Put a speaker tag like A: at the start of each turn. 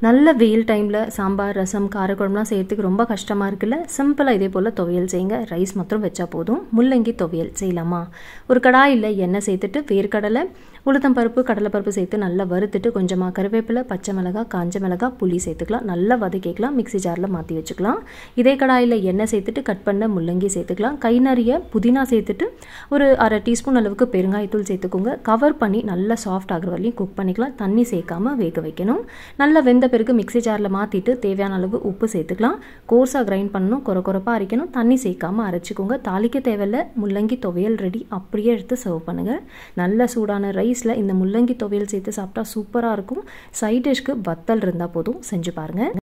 A: நல்ல வெயில் டைமில் சாம்பார் ரசம் காரக்குழம்புலாம் செய்யறதுக்கு ரொம்ப கஷ்டமாக இருக்குல்ல சிம்பிளாக இதே போல் துவையல் செய்யுங்க ரைஸ் மாத்திரம் வச்சா போதும் முள்ளங்கி துவையல் செய்யலாமா ஒரு கடாயில் எண்ணெய் சேர்த்துட்டு வேர்க்கடலை உளுத்தம் பருப்பு கடலைப்பருப்பு சேர்த்து நல்லா வறுத்துட்டு கொஞ்சமாக கருவேப்பிலை பச்சை மிளகாய் காஞ்ச மிளகாய் புளி சேர்த்துக்கலாம் நல்லா வதக்கிக்கலாம் மிக்ஸி ஜாரில் மாற்றி வச்சுக்கலாம் இதே கடாயில் எண்ணெய் சேர்த்துட்டு கட் பண்ண முள்ளங்கி சேர்த்துக்கலாம் கை நிறைய புதினா சேர்த்துட்டு ஒரு அரை டீஸ்பூன் அளவுக்கு பெருங்காயத்தூள் சேர்த்துக்கோங்க கவர் பண்ணி நல்லா சாஃப்ட் ஆகிற வரையும் குக் பண்ணிக்கலாம் தண்ணி சேர்க்காம வேக வைக்கணும் நல்லா வெந்த பிறகு மிக்ஸி ஜாரில் மாற்றிட்டு தேவையான அளவு உப்பு சேர்த்துக்கலாம் கோர்ஸாக கிரைண்ட் பண்ணணும் குறை குறைப்பாக அரைக்கணும் தண்ணி சேர்க்காம அரைச்சிக்கோங்க தாளிக்க தேவையில்ல முள்ளங்கி துவையல் ரெடி அப்படியே எடுத்து சர்வ் பண்ணுங்கள் நல்ல சூடான ரைஸில் இந்த முள்ளங்கி துவையல் சேர்த்து சாப்பிட்டா சூப்பராக இருக்கும் சைட் டிஷ்க்கு வத்தல் இருந்தால் போதும் செஞ்சு பாருங்கள்